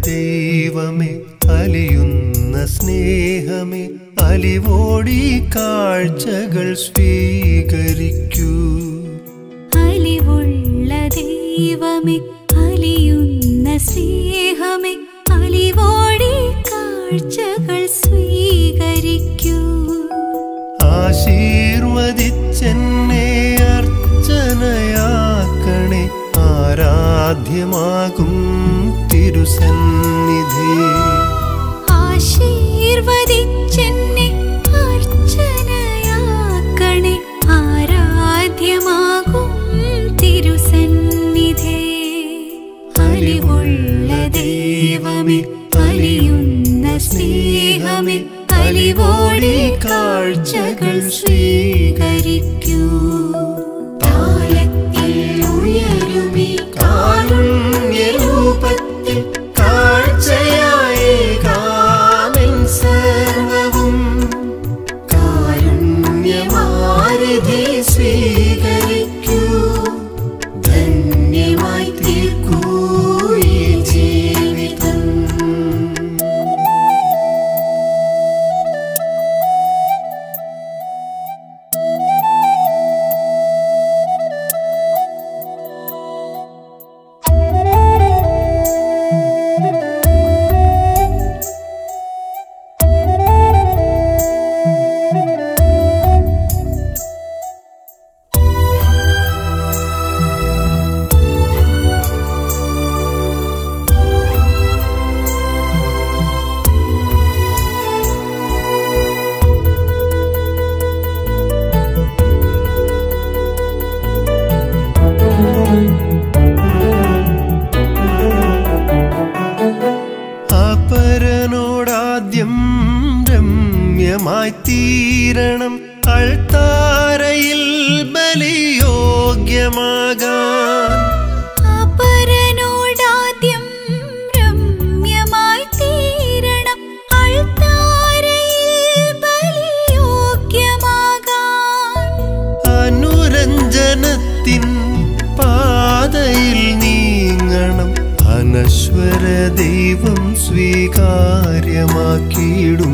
ദൈവമേ അലിയുന്ന സ്നേഹമേ അലിവോടി കാഴ്ചകൾ സ്വീകരിക്കൂ അലിവുള്ള ദൈവമേ അലിയുന്ന സ്നേഹമേ അലിവോടി കാഴ്ചകൾ സ്വീകരിക്കൂ ആശീർവദിച്ചെന്നെ അർച്ചനയാക്കണേ ആരാധ്യമാകും തിരുസന്നിധി ആശീർവദിച്ചെന്നെ അർച്ചനയാക്കണേ ആരാധ്യമാകും തിരുസന്നിധേ അലിവുള്ള ദൈവമേ അലിയുന്ന സ്നേഹമേ അലിവോടി കാഴ്ചകൾ സ്വീകരിക്കൂ താലത്തിൽ ഉയരുമീ കാരുണ്യരൂപത്തിൽ കാഴ്ചയായി കാമൻ സർവവും കാരുണ്യമാരിധി സ്വീകരിക്കൂ ധന്യമായി തീർക്കൂ ഈ ജീവിതം അപരനോടാദ്യം രമ്യമായി തീരണം അൾത്താരയിൽ ബലിയോഗ്യമാകാൻ അപരനോടാദ്യം രമ്യമായി തീരണം അൾത്താരയിൽ ബലിയോഗ്യമാകാൻ അനുരഞ്ജനത്തിൻ പാതയിൽ നീങ്ങണം അനശ്വര ദൈവം സ്വീകാര്യമാക്കിയിടും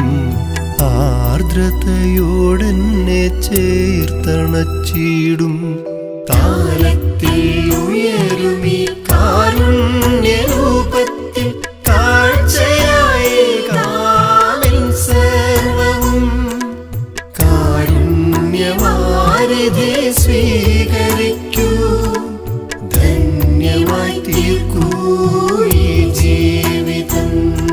ആർദ്രതയോടെന്നെ ചേർത്തണച്ചിടും താലത്തിൽ ഉയരുമീ കാരുണ്യരൂപത്തിൽ കാഴ്ചയായി കാമൻ സർവവും കാരുണ്യമാരിധി സ്വീകരിക്കൂ ധന്യമായി തീർക്കൂ ഈ ജീവിതം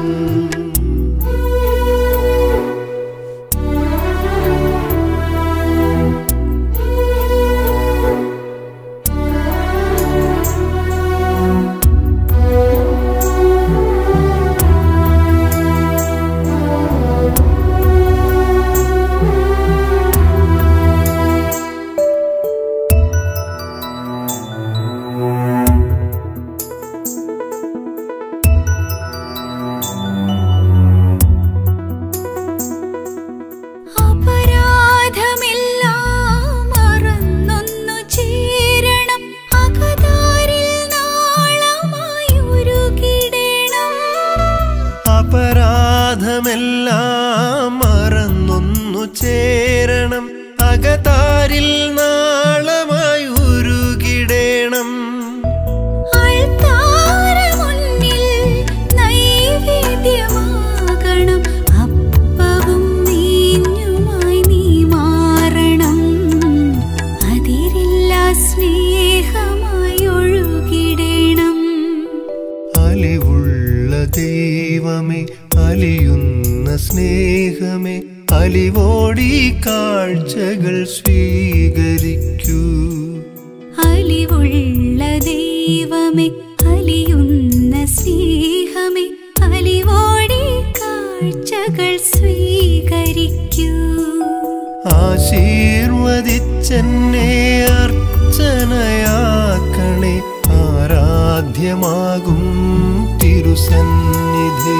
അപരാധമെല്ലാം മറന്നൊന്നു ചേരണം അകതാരിൽ നാളമായി ഉരുകിടണം അപരാധമെല്ലാം മറന്നൊന്നു ചേരണം അകതാരിൽ നാളമായി ഉരുകിടേണം അൾത്താര മുന്നിൽ നൈവേദ്യമാകണം അപ്പവും വീഞ്ഞുമായി നീ മാറണം അതിരില്ലാ സ്നേഹമായി ഒഴുകിടണം അലിവുള്ള ദൈവമേ അലിയുന്ന സ്നേഹമേ അലിവോടി കാഴ്ചകൾ സ്വീകരിക്കൂ അലിവുള്ള ദൈവമേ അലിയുന്ന സ്നേഹമേ അലിവോടി കാഴ്ചകൾ സ്വീകരിക്കൂ ആശീർവദിച്ചെന്നെ അർച്ചനയാക്കണേ ആരാധ്യമാകും തിരുസന്നിധി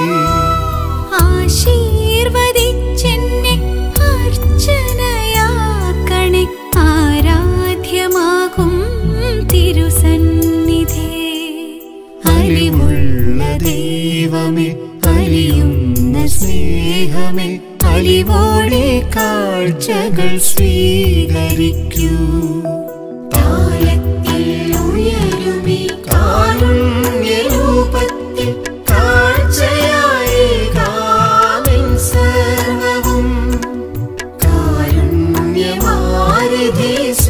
ആശീർവദിച്ചെന്നെ അർച്ചനയാക്കണേ ആരാധ്യമാകും തിരുസന്നിധേ അലിവുള്ള ദൈവമേ ദൈവമേ അലിയുന്ന സ്നേഹമേ അലിവോടെ കാഴ്ചകൾ സ്വീകരിക്കൂ താലത്തിൽ ഉയരുമീ കാരുണ്യരൂപത്തിൽ കാഴ്ചയായി കാമിൻ സർവവും കാരുണ്യവാരിധി